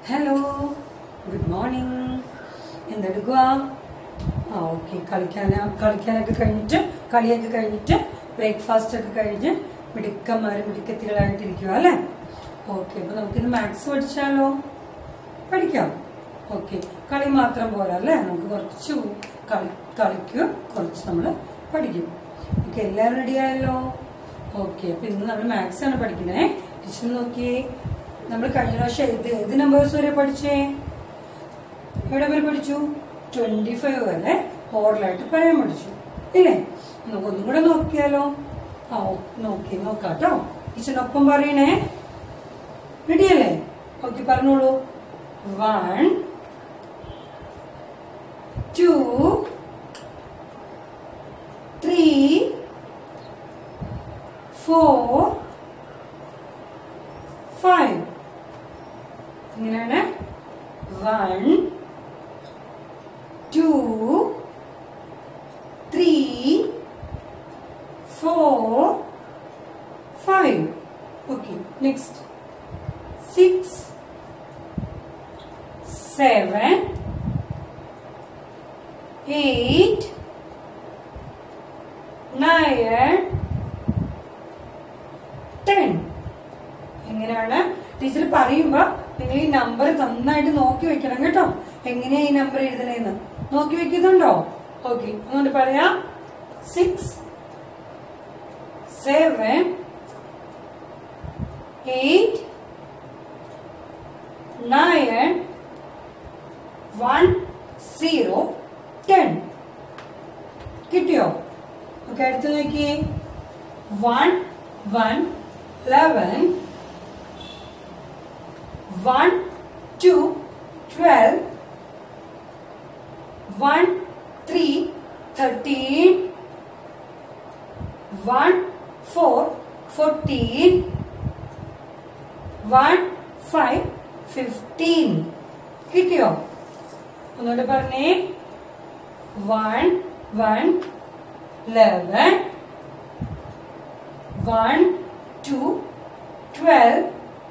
Hello good morning എന്തെടുക്കുക ആ okay കളിക്കാൻ കളിക്കാനൊക്കെ കഴിഞ്ഞിട്ട് കളിയൊക്കെ കഴിഞ്ഞിട്ട് ബ്രേക്ക്ഫാസ്റ്റ് ഒക്കെ കഴിഞ്ഞ് മിടുക്കന്മാരും മിടുക്കത്തികളായിട്ടിരിക്കുക അല്ലേ ഓക്കെ അപ്പൊ നമുക്കിന്ന് മാത്സ് പഠിച്ചാലോ പഠിക്കാം ഓക്കെ കളി മാത്രം പോരാ അല്ലേ നമുക്ക് കുറച്ച് കളി കളിക്കും കുറച്ച് നമ്മൾ പഠിക്കും ഓക്കെ എല്ലാവരും റെഡി ആയല്ലോ ഓക്കെ അപ്പൊ ഇന്ന് നമ്മൾ മാത്സ് ആണ് പഠിക്കണേ ടീച്ചർ നോക്കിയേ നമ്മൾ കഴിഞ്ഞ പ്രാവശ്യം ഇത് ഏത് നമ്പേഴ്സ് വരെ പഠിച്ചേ എവിടെ വരെ പഠിച്ചു ട്വന്റി ഫൈവ് വരെ ഓറലായിട്ട് പറയാൻ പഠിച്ചു ഇല്ലേ നമുക്കൊന്നും കൂടെ നോക്കിയാലോ ആ ഓ, നോക്കി നോക്കാം കേട്ടോ ടീച്ചറിനൊപ്പം പറയണേ റെഡിയല്ലേ ഓക്കെ പറഞ്ഞോളൂ one two three four five ഇങ്ങനെയാണ് one two three four five okay next six seven eight nine ten എങ്ങനെയാണ് ടീച്ചർ പറയുമ്പോ നിങ്ങൾ ഈ നമ്പർ നന്നായിട്ട് നോക്കി വെക്കണം കേട്ടോ എങ്ങനെയാ ഈ നമ്പർ എഴുതണേന്ന് നോക്കി വെക്കുന്നുണ്ടോ ഓക്കെ അതുകൊണ്ട് പറയാം six seven eight nine one zero ten കിട്ടിയോ ഓക്കെ അടുത്ത് നോക്കിയേ one one eleven one two twelve one three thirteen one four fourteen one five fifteen കിട്ടിയോ ഒന്നുകൂടെ പറഞ്ഞേ one one eleven one two twelve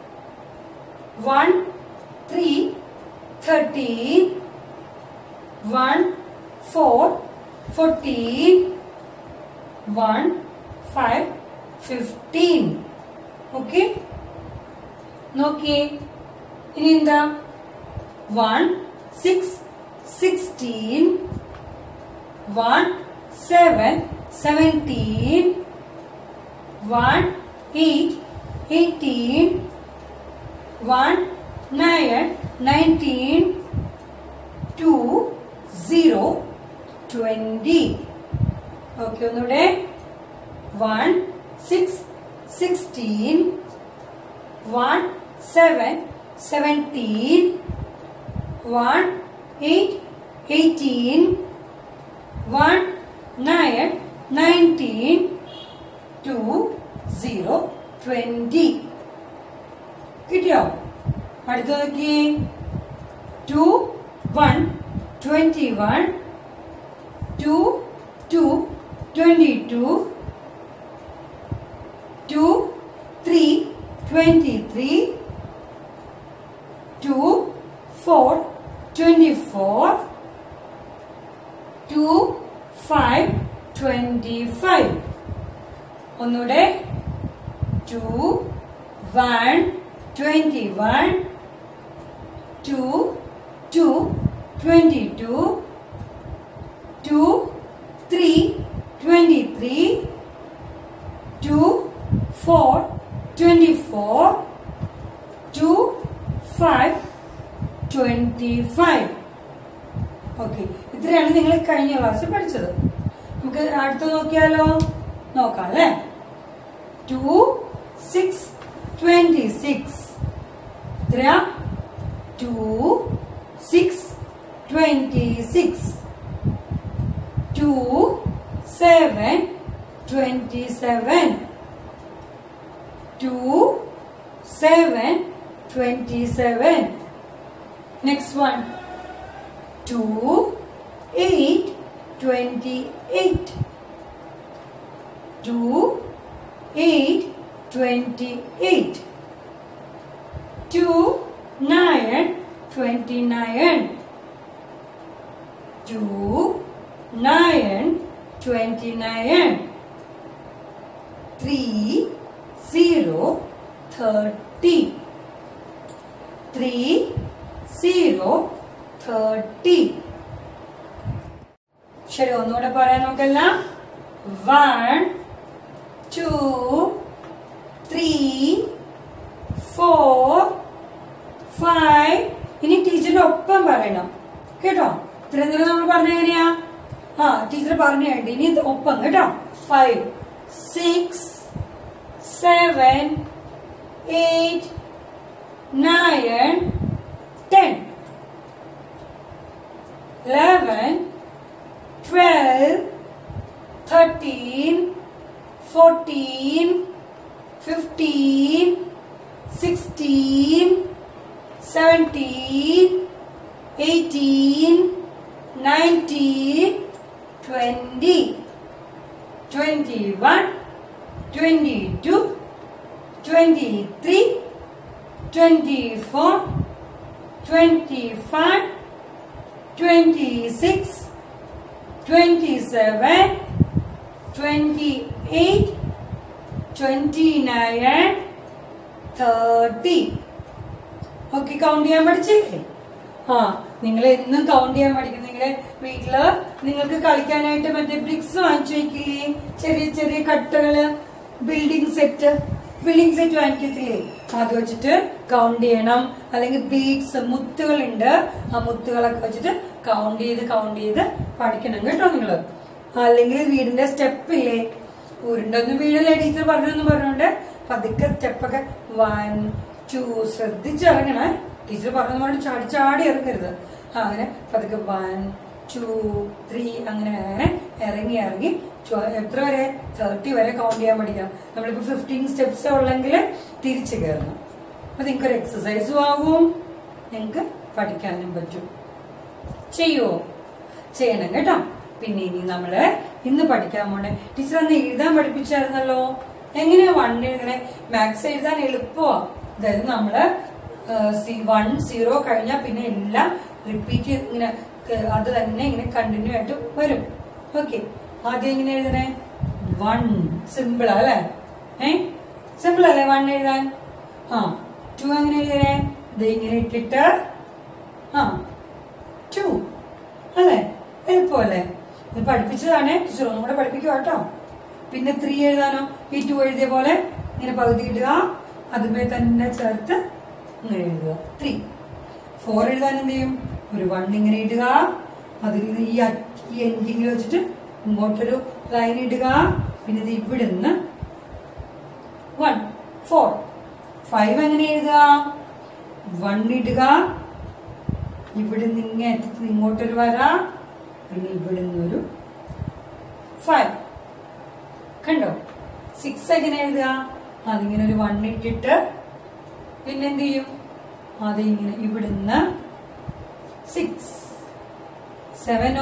one three thirteen one four fourteen one five fifteen okay നോക്കിയേ ഇനി എന്താ one six sixteen one seven seventeen one eight eighteen one nine nineteen two zero twenty okay ഒന്നുകൂടെ one six sixteen one seven seventeen one eight eighteen one nine nineteen two zero twenty കിട്ടിയോ അടുത്ത നോക്കിയേ two one twenty one two two twenty two two three twenty three two four twenty four two five twenty five ഒന്നുകൂടെ two one twenty one two two twenty two two three twenty three two four twenty four two five twenty five okay ഇത്രയാണ് നിങ്ങൾ കഴിഞ്ഞ ക്ലാസ്സിൽ പഠിച്ചത് നമുക്ക് അടുത്ത് നോക്കിയാലോ നോക്കാം അല്ലേ ടു സിക്സ് ട്വന്റി സിക്സ് എത്രയാ two six twenty six two seven twenty seven two seven twenty seven next one two eight twenty eight two eight 28 2 9 twenty nine two nine twenty nine three zero thirty three zero thirty ശരി ഒന്നുകൂടെ പറയാൻ നോക്കല്ല one two three four five ഇനി ടീച്ചറിന്റെ ഒപ്പം പറയണം കേട്ടോ ഇത്രയും നേരം നമ്മൾ പറഞ്ഞ എങ്ങനെയാ ആ ടീച്ചർ പറഞ്ഞു കേട്ടോ ഇനി ഇത് ഒപ്പം കേട്ടോ five six seven eight nine ten eleven twelve thirteen fourteen fifteen sixteen seventeen eighteen nineteen twenty twenty one twenty two twenty three twenty four twenty five twenty six twenty seven twenty eight twenty nine thirty okay count ചെയ്യാൻ പഠിച്ചില്ലേ ആ നിങ്ങൾ എന്നും count ചെയ്യാൻ പഠിക്കും നിങ്ങളുടെ വീട്ടില് നിങ്ങൾക്ക് കളിക്കാനായിട്ട് മറ്റേ ബ്രിക്സ് വാങ്ങിച്ചു വെക്കില്ലേ ചെറിയ ചെറിയ കട്ടകള് ബിൽഡിംഗ് സെറ്റ് ബിൽഡിംഗ് സെറ്റ് വാങ്ങിക്കത്തില്ലേ അത് വെച്ചിട്ട് കൗണ്ട് ചെയ്യണം അല്ലെങ്കിൽ ബീഡ്സ് മുത്തുകളുണ്ട് ആ മുത്തുകളൊക്കെ വെച്ചിട്ട് കൗണ്ട് ചെയ്ത് കൗണ്ട് ചെയ്ത് പഠിക്കണം കേട്ടോ നിങ്ങള് അല്ലെങ്കിൽ വീടിന്റെ സ്റ്റെപ്പ് ഇല്ലേ ഉരുണ്ടൊന്നും വീഴല്ലേ ടീച്ചർ പറഞ്ഞെന്ന് പറഞ്ഞോണ്ട് പതുക്കെ സ്റ്റെപ്പൊക്കെ വൺ ടു ശ്രദ്ധിച്ചിറങ്ങണേ ടീച്ചർ പറഞ്ഞത് പോലെ ചാടി ചാടി ഇറങ്ങരുത് ആ, അങ്ങനെ പതുക്കെ വൺ ടു ത്രീ അങ്ങനെ അങ്ങനെ ഇറങ്ങി ഇറങ്ങി ചോ- എത്ര വരെ തേർട്ടി വരെ കൗണ്ട് ചെയ്യാൻ പഠിക്കാം നമ്മളിപ്പോ ഫിഫ്റ്റീൻ സ്റ്റെപ്സ് ഉള്ളെങ്കിൽ തിരിച്ചു കയറണം അപ്പൊ നിങ്ങൾക്ക് ഒരു എക്സസൈസും ആകും നിങ്ങൾക്ക് പഠിക്കാനും പറ്റും ചെയ്യുവോ ചെയ്യണം കേട്ടോ പിന്നെ ഇനി നമ്മള് ഇന്ന് പഠിക്കാൻ പോണേ ടീച്ചർ അന്ന് എഴുതാൻ പഠിപ്പിച്ചായിരുന്നല്ലോ എങ്ങനെയാ വൺ എഴുതണേ മാത്സ് എഴുതാൻ എളുപ്പമാ അതായത് നമ്മള് വൺ സീറോ കഴിഞ്ഞാൽ പിന്നെ എല്ലാം റിപ്പീറ്റ് ചെയ്ത് ഇങ്ങനെ ഏഹ്, അത് തന്നെ ഇങ്ങനെ കണ്ടിന്യൂ ആയിട്ട് വരും ഓക്കെ ആദ്യം എങ്ങനെ എഴുതണേ വൺ സിമ്പിൾ അല്ലേ ഏ സിമ്പിൾ അല്ലേ വൺ എഴുതാൻ ആ ടു എങ്ങനെ എഴുതണേ ഇത് ഇങ്ങനെ ഇട്ടിട്ട് ആ ടു അല്ലേ എളുപ്പമല്ലേ ഇത് പഠിപ്പിച്ചതാണേ ടീച്ചർ ഒന്നും കൂടെ പഠിപ്പിക്കുക കേട്ടോ പിന്നെ ത്രീ എഴുതാനോ ഈ ടു എഴുതിയ പോലെ ഇങ്ങനെ പകുതി ഇടുക അതുമേ തന്നെ ചേർത്ത് ഇങ്ങനെ എഴുതുക ത്രീ ഫോർ എഴുതാൻ എന്ത് ചെയ്യും ഒരു വൺ ഇങ്ങനെ ഇടുക അതിൽ നിന്ന് ഈ അറ്റ്- ഈ എൻഡിങ്ങിൽ വെച്ചിട്ട് ഇങ്ങോട്ടൊരു ലൈൻ ഇടുക പിന്നെ ഇത് ഇവിടുന്ന് വൺ ഫോർ ഫൈവ് എങ്ങനെ എഴുതുക വൺ ഇടുക ഇവിടുന്ന് ഇങ്ങനെ അറ്റത്ത് ഇങ്ങോട്ടൊരു വര പിന്നെ ഇവിടുന്ന് ഒരു ഫൈവ് കണ്ടോ സിക്സ് എങ്ങനെ എഴുതുക അതിങ്ങനെ ഒരു വൺ ഇട്ടിട്ട് പിന്നെ എന്ത് ചെയ്യും അതിങ്ങനെ ഇവിടുന്ന് സിക്സ് സെവനോ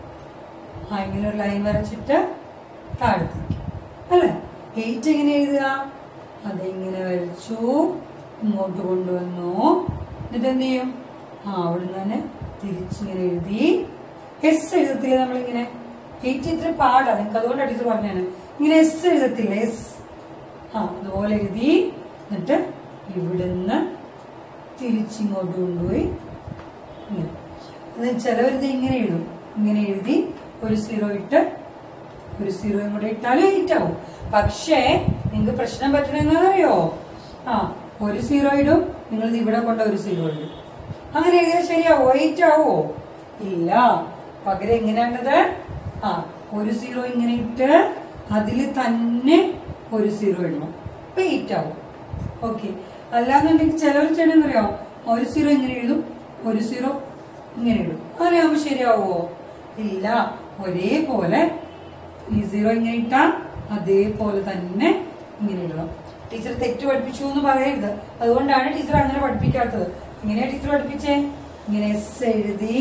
ആ ഇങ്ങനെ ഒരു ലൈൻ വരച്ചിട്ട് താഴത്തേക്ക് അല്ലേ എയ്റ്റ് എങ്ങനെ എഴുതുക അതിങ്ങനെ വരച്ചു ഇങ്ങോട്ട് കൊണ്ടുവന്നു എന്നിട്ട് എന്ത് ചെയ്യും ആ അവിടുന്ന് തന്നെ തിരിച്ചിങ്ങനെ എഴുതി എസ് എഴുതത്തില്ല നമ്മളിങ്ങനെ എയ്റ്റ് ഇത്ര പാടാ നിങ്ങൾക്ക് അതുകൊണ്ട് ടീച്ചർ പറഞ്ഞാണ് ഇങ്ങനെ എസ് എഴുതത്തില്ല എസ് ആ അതുപോലെ എഴുതി എന്നിട്ട് ഇവിടുന്ന് തിരിച്ചിങ്ങോട്ട് കൊണ്ടുപോയി ഇങ്ങനെ അത് ചിലവരിത് ഇങ്ങനെ എഴുതും ഇങ്ങനെ എഴുതി ഒരു സീറോ ഇട്ട് ഒരു സീറോയും കൂടെ ഇട്ടാലും എയ്റ്റ് ആവും പക്ഷേ നിങ്ങൾക്ക് പ്രശ്നം പറ്റണെന്നറിയോ ആ ഒരു സീറോ ഇടും നിങ്ങൾ ഇത് ഇവിടെ കൊണ്ട് ഒരു സീറോ ഇടും അങ്ങനെ എഴുതിയാൽ ശരിയാവോ എയ്റ്റ് ആവോ ഇല്ല പകരം എങ്ങനെയാണത് ആ ഒരു സീറോ ഇങ്ങനെ ഇട്ട് അതിൽ തന്നെ ഒരു സീറോ ഇടണം അപ്പൊ എയ്റ്റ് ആവും ഓക്കെ അല്ലാന്നുണ്ടെങ്കിൽ ചിലവർ ചെയ്യണമെന്നറിയോ ഒരു സീറോ ഇങ്ങനെ എഴുതും ഒരു സീറോ ഇങ്ങനെ ഇടും അങ്ങനെ ആവുമ്പോ ശരിയാവോ ഇല്ല ഒരേപോലെ ഈ സീറോ ഇങ്ങനെ ഇട്ടാ അതേപോലെ തന്നെ ഇങ്ങനെ ഇടണം ടീച്ചർ തെറ്റ് പഠിപ്പിച്ചു എന്ന് പറയരുത് അതുകൊണ്ടാണ് ടീച്ചർ അങ്ങനെ പഠിപ്പിക്കാത്തത് ഇങ്ങനെയാ ടീച്ചർ പഠിപ്പിച്ചേ ഇങ്ങനെ എസ് എഴുതി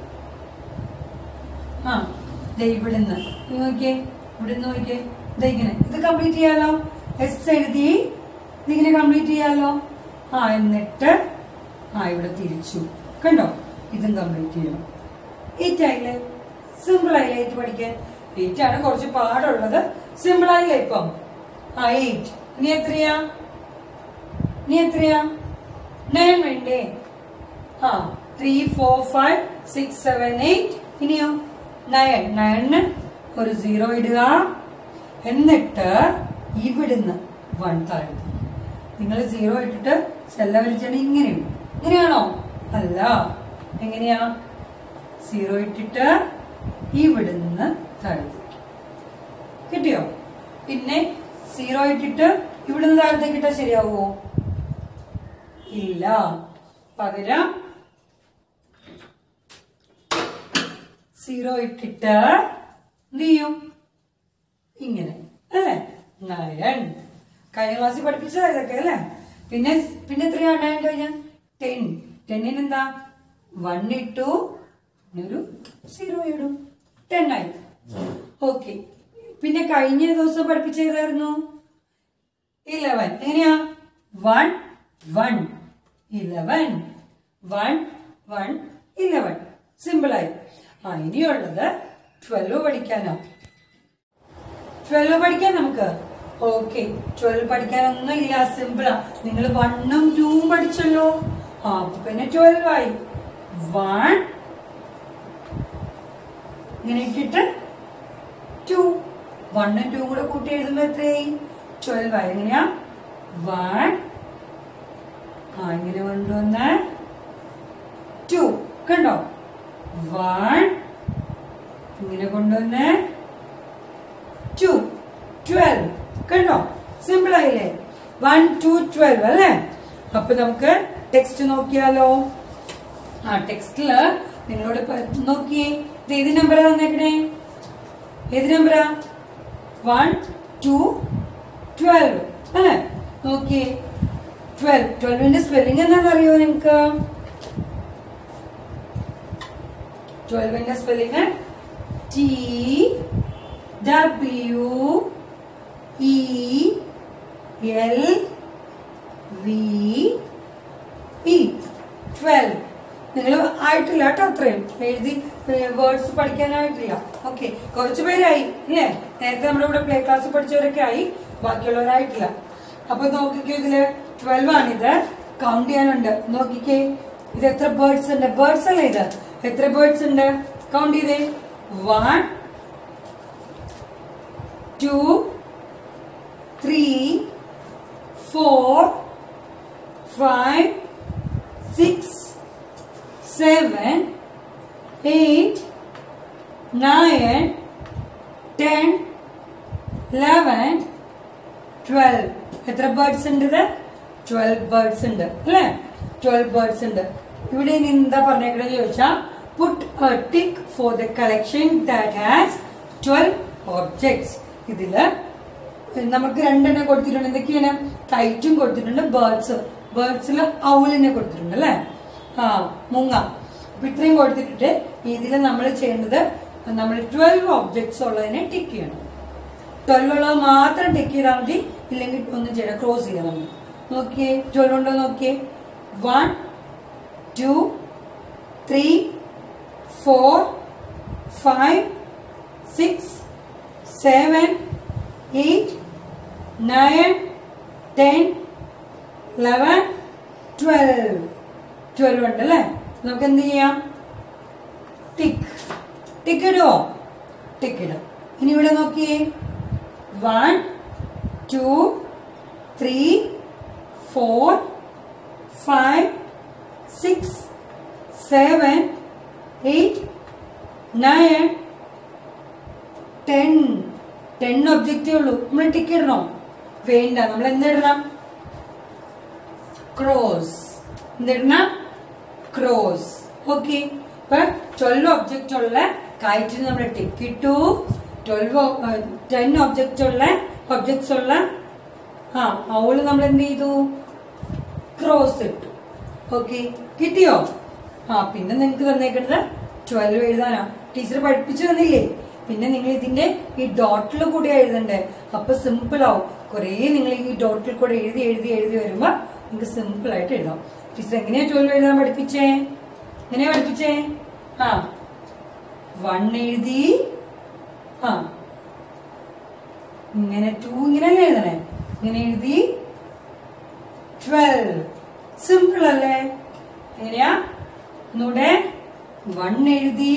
ആ ദേ ഇവിടുന്ന് ഇത് നോക്കിയേ ഇവിടുന്ന് നോക്കിയേ ദേ ഇങ്ങനെ ഇത് കംപ്ലീറ്റ് ചെയ്യാലോ എസ് എഴുതി ഇതിങ്ങനെ കംപ്ലീറ്റ് ചെയ്യാലോ ആ എന്നിട്ട് ആ ഇവിടെ തിരിച്ചു കണ്ടോ ഇതും കംപ്ലീറ്റ് ചെയ്യണം എയ്റ്റ് ആയില്ലേ സിമ്പിൾ ആയില്ലേ എയ്റ്റ് പഠിക്കാൻ എയ്റ്റ് ആണ് കുറച്ച് പാടുള്ളത് സിമ്പിൾ ആയില്ലേ ഇപ്പം ആ എയ്റ്റ് ഇനി എത്രയാ ഇനി എത്രയാ നയൻ വേണ്ടേ ആ three four five six seven eight ഇനിയോ നയൻ നയന് ഒരു സീറോ ഇടുക എന്നിട്ട് ഇവിടുന്ന് വൺ താഴ്ത്തി നിങ്ങൾ സീറോ ഇട്ടിട്ട് സെല്ല വലിച്ചാണ് ഇങ്ങനെ ഇടും ഇങ്ങനെയാണോ അല്ല എങ്ങനെയാ സീറോ ഇട്ടിട്ട് ഇവിടുന്ന് താഴ്ത്തി കിട്ടിയോ പിന്നെ സീറോ ഇട്ടിട്ട് ഇവിടുന്ന് താഴത്തേക്ക് ഇട്ടാ ശരിയാവുമോ ഇല്ല പകരം സീറോ ഇട്ടിട്ട് എന്ത് ചെയ്യും ഇങ്ങനെ അല്ലേ നയൻ കഴിഞ്ഞ ക്ലാസ്സിൽ പഠിപ്പിച്ചതാ ഇതൊക്കെ അല്ലേ പിന്നെ പിന്നെ എത്രയാണ് നയൻ കഴിഞ്ഞ ടെൻ ടെന്നിന് എന്താ വൺ ഇട്ടു പിന്നെ ഒരു സീറോ ഇടും ടെൻ ആയി ഓക്കെ പിന്നെ കഴിഞ്ഞ ദിവസം പഠിപ്പിച്ചതായിരുന്നു ഇലവൻ എങ്ങനെയാ one one eleven one one eleven സിമ്പിളായി ആ ഇനിയുള്ളത് ട്വൽവ് പഠിക്കാനോ ട്വൽവ് പഠിക്കാൻ നമുക്ക് ഓക്കെ ട്വൽവ് പഠിക്കാനൊന്നും ഇല്ല സിമ്പിളാ നിങ്ങൾ വണ്ണും ടൂവും പഠിച്ചല്ലോ ആ അപ്പൊ പിന്നെ ട്വൽവ് ആയി വൺ ഇങ്ങനെ ഇട്ടിട്ട് ടു വണ്ണും ടൂ കൂടെ കൂട്ടി എഴുതുമ്പോ എത്രയായി ട്വൽവ് ആയി എങ്ങനെയാ വൺ ആ ഇങ്ങനെ കൊണ്ടുവന്ന് ടു കണ്ടോ വൺ ഇങ്ങനെ കൊണ്ടുവന്ന് ടു ട്വൽവ് കണ്ടോ സിമ്പിൾ ആയില്ലേ വൺ ടു ട്വൽവ് അല്ലേ അപ്പൊ നമുക്ക് ടെക്സ്റ്റ് നോക്കിയാലോ ആ ടെക്സ്റ്റില് നിങ്ങളോട് പ- നോക്കിയേ ഇത് ഏത് നമ്പറാ തന്നേക്കണേ ഏത് നമ്പറാ വൺ ടു ട്വൽവ് അല്ലേ നോക്കിയേ ട്വൽവ് ട്വൽവിന്റെ സ്പെല്ലിംഗ് എന്താണെന്ന് അറിയോ നിങ്ങക്ക് ട്വൽവിന്റെ spelling T W E L V E twelve നിങ്ങൾ ആയിട്ടില്ല കേട്ടോ അത്രയും എഴുതി വേർഡ്സ് പഠിക്കാനായിട്ടില്ല ഓക്കെ കുറച്ചു പേരായി ഇല്ലേ നേരത്തെ നമ്മുടെ ഇവിടെ പ്ലേ ക്ലാസ് പഠിച്ചവരൊക്കെ ആയി ബാക്കിയുള്ളവരായിട്ടില്ല അപ്പൊ നോക്കിക്കേ ഇതില് ട്വൽവ് ആണിത് കൗണ്ട് ചെയ്യാനുണ്ട് നോക്കിക്കേ ഇത് എത്ര ബേർഡ്സ് ഉണ്ട് ബേർഡ്സ് അല്ലേ ഇത് എത്ര ബേർഡ്സ് ഉണ്ട് കൗണ്ട് ചെയ്തേ one two three four five six seven, eight, nine, ten, eleven, twelve. എത്ര ബേർഡ്സ് ഉണ്ട് ഇത് ട്വൽവ് ബേർഡ്സ് ഉണ്ട് അല്ലേ ട്വൽവ് ബേർഡ്സ് ഉണ്ട് ഇവിടെ ഇനി എന്താ പറഞ്ഞേക്കണെന്ന് ചോദിച്ചാൽ put a tick for the collection that has twelve objects ഇതില് നമുക്ക് രണ്ടെണ്ണം കൊടുത്തിട്ടുണ്ട് എന്തൊക്കെയാണ് കൈറ്റും കൊടുത്തിട്ടുണ്ട് ബേർഡ്സ് ബേർഡ്സിൽ ഔലിനെ കൊടുത്തിട്ടുണ്ട് അല്ലേ ആ മുങ്ങ അപ്പൊ ഇത്രയും കൊടുത്തിട്ട് ഇതിൽ നമ്മൾ ചെയ്യേണ്ടത് നമ്മൾ ട്വൽവ് ഒബ്ജക്ട്സ് ഉള്ളതിനെ ടിക്ക് ചെയ്യണം ട്വൽവ് ഉള്ളത് മാത്രം ടിക്ക് ചെയ്താൽ മതി ഇല്ലെങ്കിൽ ഒന്നും ചെയ്യണം ക്രോസ് ചെയ്യണം നമ്മൾ നോക്കിയേ ട്വൽവ് ഉണ്ടോ നോക്കിയേ one two three four five six seven eight nine ten eleven twelve twelve ഉണ്ട് അല്ലേ നമുക്ക് എന്ത് ചെയ്യാം ടിക്ക് ടിക്ക് ഇടുവോ ടിക്ക് ഇടും ഇനി ഇവിടെ നോക്കിയേ one two three four five six seven eight nine ten ten ഒബ്ജക്റ്റേ ഉള്ളൂ നമ്മൾ ടിക്ക് ഇടണോ വേണ്ട നമ്മൾ എന്തിടണം ക്രോസ് എന്തിടണം ക്രോസ് ഓക്കെ ഇപ്പൊ ട്വൽവ് ഒബ്ജക്റ്റ് ഉള്ള കയറ്റിന് നമ്മൾ ടിക്ക് ഇട്ടു ട്വൽവ് ടെൻ ഒബ്ജക്റ്റ് ഉള്ള ഒബ്ജക്ട്സ് ഉള്ള ആ അവള് നമ്മൾ എന്ത് ചെയ്തു ക്രോസ് ഇട്ടു ഓക്കെ കിട്ടിയോ ആ പിന്നെ നിങ്ങൾക്ക് തന്നേക്കുന്നത് ട്വൽവ് എഴുതാനാ ടീച്ചർ പഠിപ്പിച്ചു തന്നില്ലേ പിന്നെ നിങ്ങൾ ഇതിന്റെ ഈ ഡോട്ടിൽ കൂടി എഴുതണ്ടേ അപ്പൊ സിമ്പിൾ ആവും കുറേ നിങ്ങൾ ഈ ഡോട്ടിൽ കൂടെ എഴുതി എഴുതി എഴുതി വരുമ്പോ നിങ്ങൾക്ക് സിമ്പിൾ ആയിട്ട് എഴുതാം ടീച്ചർ എങ്ങനെയാ ട്വൽവ് എഴുതാൻ പഠിപ്പിച്ചേ എങ്ങനെയാ പഠിപ്പിച്ചേ ആ വൺ എഴുതി ആ ഇങ്ങനെ ടു ഇങ്ങനെയല്ലേ എഴുതണേ ഇങ്ങനെ എഴുതി ട്വൽവ് സിമ്പിൾ അല്ലേ എങ്ങനെയാ ഒന്നുകൂടെ വൺ എഴുതി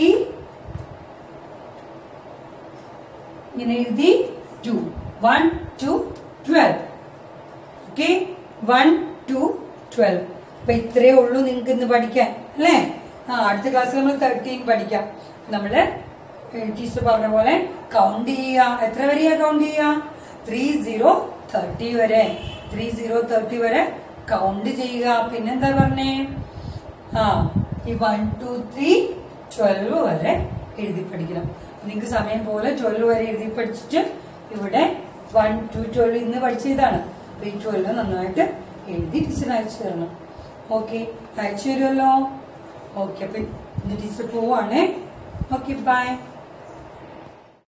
ഇങ്ങനെ എഴുതി two one two twelve okay one two twelve അപ്പൊ ഇത്രയേ ഉള്ളൂ നിങ്ങൾക്ക് ഇന്ന് പഠിക്കാൻ അല്ലേ ആ അടുത്ത ക്ലാസ്സിൽ നമ്മൾ തേർട്ടീൻ പഠിക്കാം നമ്മള് ടീച്ചർ പറഞ്ഞ പോലെ കൗണ്ട് ചെയ്യുക എത്ര വരെയാ കൗണ്ട് ചെയ്യുക ത്രീ സീറോ തേർട്ടി വരെ ത്രീ സീറോ തേർട്ടി വരെ കൗണ്ട് ചെയ്യുക പിന്നെന്താ പറഞ്ഞേ ആ ഈ വൺ ടു ത്രീ ട്വൽവ് വരെ എഴുതി പഠിക്കണം നിങ്ങൾക്ക് സമയം പോലെ ട്വൽവ് വരെ എഴുതി പഠിച്ചിട്ട് ഇവിടെ വൺ ടു ട്വൽവ് ഇന്ന് പഠിച്ചതാണ് അപ്പൊ ഈ ട്വൽവ് നന്നായിട്ട് എഴുതി ടീച്ചർ അയച്ചു തരണം ഓക്കെ അയച്ചു തരുമല്ലോ ഓക്കെ അപ്പൊ ഇന്ന് ടീച്ചർ പോവാണേ ഓക്കെ ബൈ